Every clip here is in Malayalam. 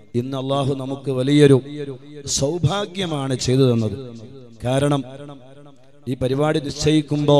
ഇന്ന് അള്ളാഹു നമുക്ക് വലിയൊരു സൗഭാഗ്യമാണ് ചെയ്തു തന്നത് കാരണം ഈ പരിപാടി നിശ്ചയിക്കുമ്പോ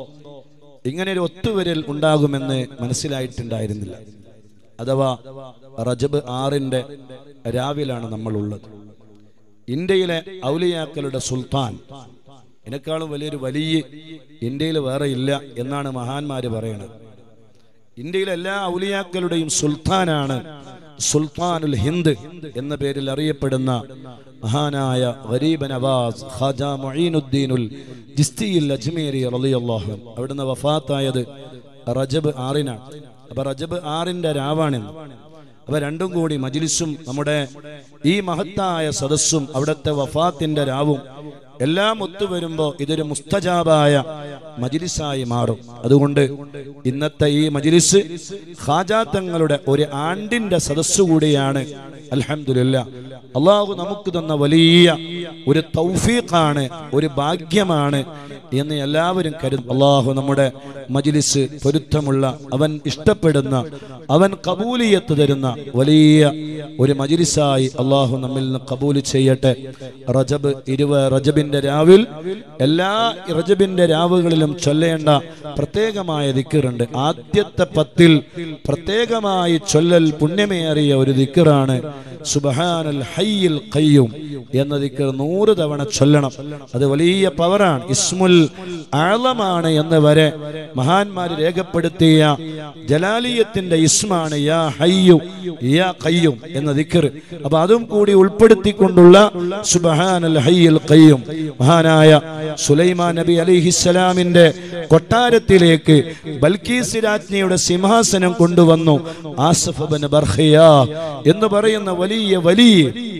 ഇങ്ങനെ ഒരു ഒത്തുവരൽ ഉണ്ടാകുമെന്ന് മനസ്സിലായിട്ടുണ്ടായിരുന്നില്ല അഥവാ റജബ് ആറിന്റെ രാവിലാണ് നമ്മൾ ഉള്ളത് ഇന്ത്യയിലെ ഔലിയാക്കളുടെ സുൽത്താൻ എന്നെക്കാളും വലിയൊരു വലിയ ഇന്ത്യയിൽ വേറെ ഇല്ല എന്നാണ് മഹാന്മാര് പറയുന്നത് ഇന്ത്യയിലെ എല്ലാ ഔലിയാക്കളുടെയും സുൽത്താനാണ് സുൽത്താനുൽ ഹിന്ദ് എന്ന പേരിൽ അറിയപ്പെടുന്ന മഹാനായ ഗരീബ് നവാസ് ഖാജ മൊയ്നുദ്ദീനുൽ ജിസ്തിയിൽ അജ്മീരി റളിയല്ലാഹു അൻഹു. അവിടുന്ന് വഫാത്തായത് റജബ് ആറിനാണ് അപ്പൊ റജബ് ആറിന്റെ രാവാണെന്ന് അപ്പൊ രണ്ടും കൂടി മജിലിസും നമ്മുടെ ഈ മഹത്തായ സദസ്സും അവിടുത്തെ വഫാത്തിന്റെ രാവും എല്ലാം ഒത്തുവരുമ്പോ ഇതൊരു മുസ്തജാബായ മജിലിസായി മാറും അതുകൊണ്ട് ഇന്നത്തെ ഈ മജിലിസ് ഖാജാത്തങ്ങളുടെ ഒരു ആണ്ടിന്റെ സദസ്സു കൂടിയാണ് അൽഹംദുലില്ല അള്ളാഹു നമുക്ക് തന്ന വലിയ ഒരു തൗഫീഖാണ് ഒരു ഭാഗ്യമാണ് എന്ന് എല്ലാവരും കരുതും അള്ളാഹു നമ്മുടെ മജിലിസ് പൊരുത്തമുള്ള അവൻ ഇഷ്ടപ്പെടുന്ന അവൻ കബൂലിയത്ത് തരുന്ന വലിയ ഒരു മജിലിസായി അള്ളാഹു നമ്മിൽ നിന്ന് കബൂല് ചെയ്യട്ടെ റജബ് ഇരുവ റജബിന്റെ രാവിൽ എല്ലാ റജബിന്റെ രാവുകളിലും ചൊല്ലേണ്ട പ്രത്യേകമായ ദിക്കറുണ്ട് ആദ്യത്തെ പത്തിൽ പ്രത്യേകമായി ചൊല്ലൽ പുണ്യമേറിയ ഒരു ദിക്കറാണ് സുബഹാനൽ ഹയ്യിൽ ഖയ്യൂം എന്ന ദിക്കർ നൂറ് തവണ ചൊല്ലണം അത് വലിയ പവറാണ് ഇസ്മുൽ ആളമാണ് എന്ന് വരെ മഹാന്മാര് രേഖപ്പെടുത്തിയ ജലാലിയത്തിന്റെ ഇസ്മാണ് യാ ഹയ്യു യാ ഖയ്യൂം എന്ന ദിക്കർ അപ്പൊ അതും കൂടി ഉൾപ്പെടുത്തിക്കൊണ്ടുള്ള സുബഹാനൽ ഹയ്യിൽ ഖയ്യൂം മഹാനായ സുലൈമാൻ നബി അലിഹിസ്സലാമിന്റെ കൊട്ടാരത്തിലേക്ക് ബൽക്കീസ് രാജ്ഞിയുടെ സിംഹാസനം കൊണ്ടുവന്നു ആസഫ് ബൻ ബർഖിയ എന്ന് പറയുന്ന വലിയ വലിയ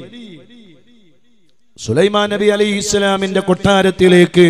സുലൈമാൻ നബി അലൈഹി ഇസ്ലാമിന്റെ കൊട്ടാരത്തിലേക്ക്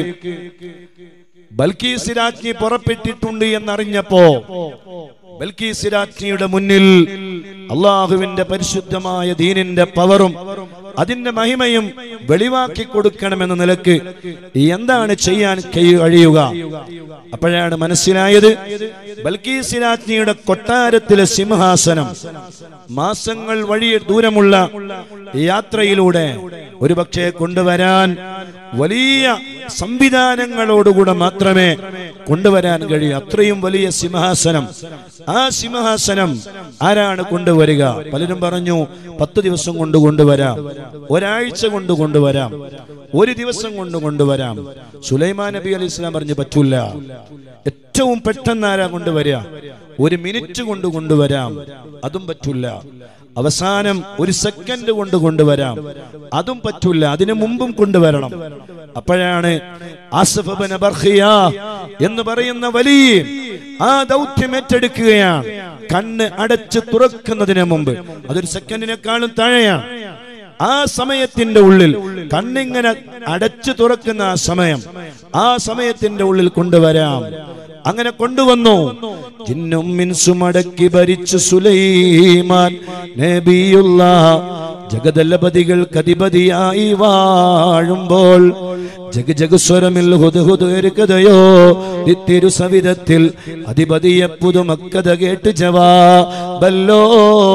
ബൽക്കീസ് രാജ്ഞി പുറപ്പെട്ടിട്ടുണ്ട് എന്നറിഞ്ഞപ്പോ ബൽക്കീസ് രാജ്ഞിയുടെ മുന്നിൽ അള്ളാഹുവിന്റെ പരിശുദ്ധമായ ദീനിന്റെ പവറും അതിന്റെ മഹിമയും വെളിവാക്കി കൊടുക്കണമെന്ന നിലക്ക് എന്താണ് ചെയ്യാൻ കഴി- കഴിയുക അപ്പോഴാണ് മനസ്സിലായത് ബൽക്കീസ് രാജ്ഞിയുടെ കൊട്ടാരത്തിലെ സിംഹാസനം മാസങ്ങൾ വഴി ദൂരമുള്ള യാത്രയിലൂടെ ഒരുപക്ഷെ കൊണ്ടുവരാൻ വലിയ സംവിധാനങ്ങളോടുകൂടെ മാത്രമേ കൊണ്ടുവരാൻ കഴിയൂ അത്രയും വലിയ സിംഹാസനം ആ സിംഹാസനം ആരാണ് കൊണ്ടുവരിക പലരും പറഞ്ഞു പത്ത് ദിവസം കൊണ്ട് കൊണ്ടുവരാം ഒരാഴ്ച കൊണ്ട് കൊണ്ടുവരാം ഒരു ദിവസം കൊണ്ട് കൊണ്ടുവരാം സുലൈമാൻ നബി അലി ഇസ്ലാം പറഞ്ഞു പറ്റൂല ഏറ്റവും പെട്ടെന്ന് ആരാ കൊണ്ടുവരിക ഒരു മിനിറ്റ് കൊണ്ട് കൊണ്ടുവരാം അതും പറ്റൂല അവസാനം ഒരു സെക്കൻഡ് കൊണ്ട് കൊണ്ടുവരാം അതും പറ്റൂല അതിനു മുമ്പും കൊണ്ടുവരണം അപ്പോഴാണ് ആസഫ് ബിൻ ബർഖിയ എന്ന് പറയുന്ന വലിയ ആ ദൗത്യം ഏറ്റെടുക്കുകയാണ് കണ്ണ് അടച്ച് തുറക്കുന്നതിന് മുമ്പ് അതൊരു സെക്കൻഡിനെക്കാളും താഴെയാണ് ആ സമയത്തിന്റെ ഉള്ളിൽ കണ്ണിങ്ങനെ അടച്ചു തുറക്കുന്ന ആ സമയം ആ സമയത്തിന്റെ ഉള്ളിൽ കൊണ്ടുവരാം അങ്ങനെ കൊണ്ടുവന്നു ജിന്നും മിൻസും അടക്കി ഭരിച്ചു സുലൈമാൻ നബിയുള്ള ജഗദല്ലപതികൾക്ക് അധിപതിയായി വാഴുമ്പോൾ ജഗ് ജഗ് സ്വരമിൽ ഹുദുഹുദുരുക്കതയോ തിരു സവിധത്തിൽ അധിപതിയെ പുതുമക്കഥ കേട്ട് ജവാബല്ലോ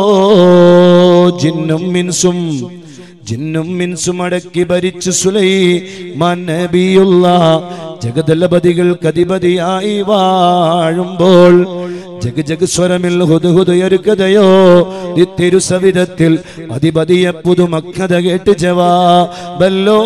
ജിന്നും മിൻസും ജിന്നും മിൻസും അടക്കി ഭരിച്ചു സുലൈമാൻ നബിയുള്ള ജഗദലപതികൾക്ക് അധിപതിയായി വാഴുമ്പോൾ ജഗ് ജഗ് സ്വരമിൽ ഹുദുഹുദുയരുക്കതയോ തിരു സവിധത്തിൽ അധിപതിയെ പുതുമക്കഥ കേട്ട് ജവാബല്ലോ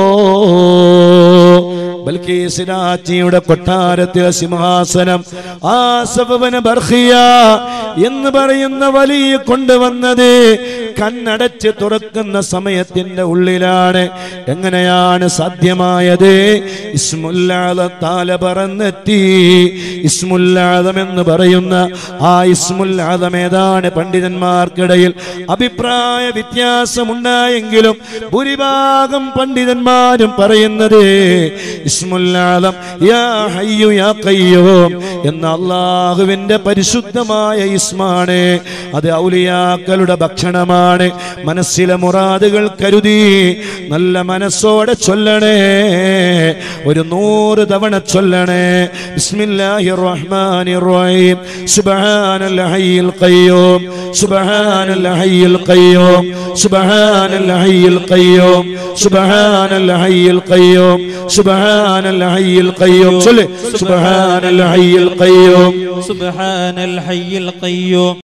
ബൽക്കീസ് രാജ്ഞിയുടെ കൊട്ടാരത്തിലെ സിംഹാസനം ആസവന ബർഹിയ എന്ന് പറയുന്ന വലിയ കൊണ്ടുവന്നത് കണ്ണടച്ച് തുറക്കുന്ന സമയത്തിന്റെ ഉള്ളിലാണ് എങ്ങനെയാണ് സാധ്യമായത് ഇസ്മുല്ലാദ താല പറന്നെത്തി ഇസ്മുല്ലാദം എന്ന് പറയുന്ന ആ ഇസ്മുല്ലാദം ഏതാണ് പണ്ഡിതന്മാർക്കിടയിൽ അഭിപ്രായ വ്യത്യാസമുണ്ടായെങ്കിലും ഭൂരിഭാഗം പണ്ഡിതന്മാരും പറയുന്നത് ഇസ്മുൽ ആലം യാ ഹയ്യു യാ ഖയ്യൂം എന്ന അള്ളാഹുവിന്റെ പരിശുദ്ധമായ ഇസ്മാണ് അത് ഔലിയാക്കളുടെ ഭക്ഷണമാണ് മനസ്സിലെ മുറാദുകൾ കരുതി നല്ല മനസ്സോടെ ചൊല്ലണേ ഒരു നൂറ് തവണ ചൊല്ലണേ ബിസ്മില്ലാഹിർ റഹ്മാനിർ റഹീം സുബ്ഹാനൽ ഹയ്യിൽ ഖയ്യൂം സുബ്ഹാനൽ ഹയ്യിൽ ഖയ്യൂം സുബ്ഹാനൽ ഹയ്യിൽ ഖയ്യൂം സുബ്ഹാനൽ ഹയ്യിൽ ഖയ്യൂം സുബ്ഹാനൽ ഹയ്യിൽ ഖയ്യൂം ചൊല്ല് സുബ്ഹാനൽ ഹയ്യിൽ ഖയ്യൂം سبحان الحي القيوم